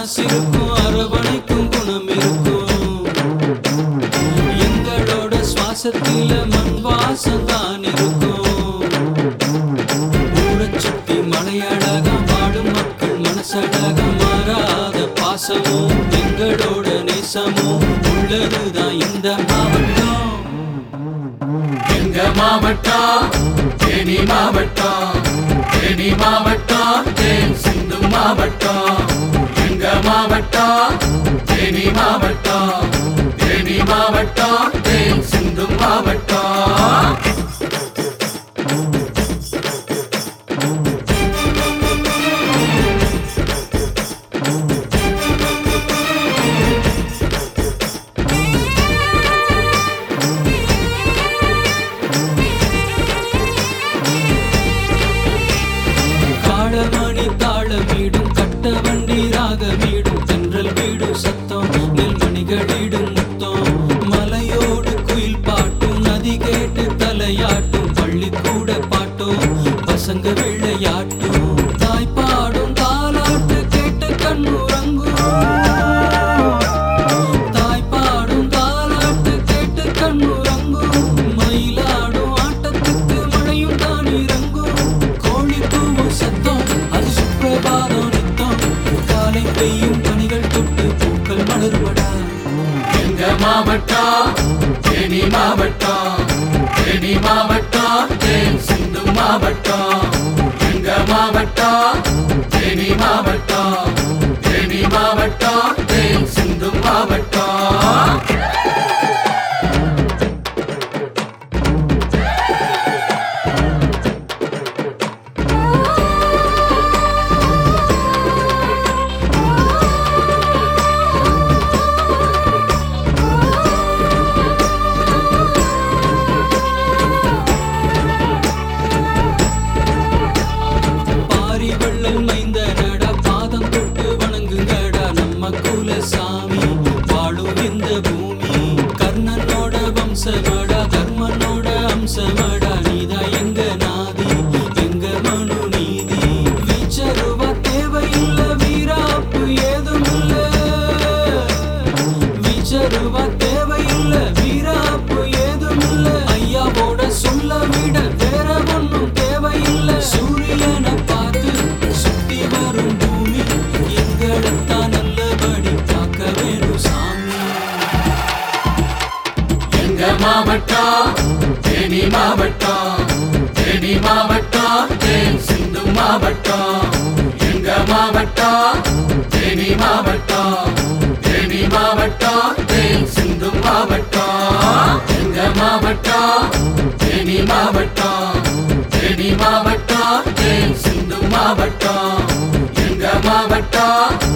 மனசு இருக்கும் அரவணைக்கும் குணம் இருக்கும் எங்களோட சுவாசத்தில மண் வாசம் தான் இருக்கும் ஊரைச் சுத்தி மலையழகா வாழும் மக்கள் மனசழகா மாறாத பாசமும் எங்களோட நேசமும் உள்ளதுதான் இந்த மாவட்டம் எங்க மாவட்டம் தேனி மாவட்டம் தேனி மாவட்டம் தேன் சிந்து மாவட்டம் எங்க மாவட்டம் தேனி மாவட்டம் தேனி மாவட்டம் தேன் சிந்து மாவட்டம் காளமணி தாளமீடும் கட்ட வண்டி ராகமீடும் தென்றல் வீடும் சத்தம் நெல்மணிகளிடும் முத்தம் மலையோடு குயில் பாட்டும் நதி கேட்டு தலையாட்டும் பள்ளிக்கூட பாட்டும் பசங்க விளையாட்டும் தாய் பாடும் தாலாட்டு கேட்டு கண்ணுறங்கும் தாய் பாடும் தாலாட்டு கேட்டு கண்ணுறங்கும் மயிலாடும் ஆட்டத்துக்கு மழையும் தான் இறங்கும் கோழி கூவும் சத்தம் அது சுப்பிரபாதம் நித்தம் காலை பெய்யும் பனிகள் தொட்டு பூக்கள் மலருவடா எங்க மாவட்டம் தேனி மாவட்டம் தேனி மாவட்டம் தேன் சிந்து மாவட்டம் எங்க மாவட்டம் தேனி மாவட்டம் தேனி மாவட்டம் தேன் சிந்து மாவட்டம் பாரி வள்ளல் மைந்த நடா பாதம் தொட்டு வணங்குங்கடா நம்ம குல சாமி வாழும் இந்த பூமி கர்ணனோட வம்சமடா தர்மனோட அம்சமடா நீதா எங்க நாதி எங்க மனு நீதி வீச்சருவா தேவையில்ல வீராப்பு ஏதும் இல்ல வீச்சருவா தேவையில்ல வீராப்பு ஏதும் இல்ல ஐயாவோட சொல்ல விட வேற ஒண்ணும் தேவையில்ல சூரியனை பார்த்து சுத்தி வரும் பூமி எங்களைத்தான் நல்லபடி காக்க வேணும் சாமி எங்க மாவட்டம் தேனி மாவட்டம் தேனி மாவட்டம் தேன் சிந்து மாவட்டம் எங்க மாவட்டம் தேனி மாவட்டம் தேனி மாவட்டம் தேன் சிந்து மாவட்டம் எங்க மாவட்டம் தேனி மாவட்டம் தேனி மாவட்டம் தேன் சிந்து மாவட்டம் எங்க மாவட்டம்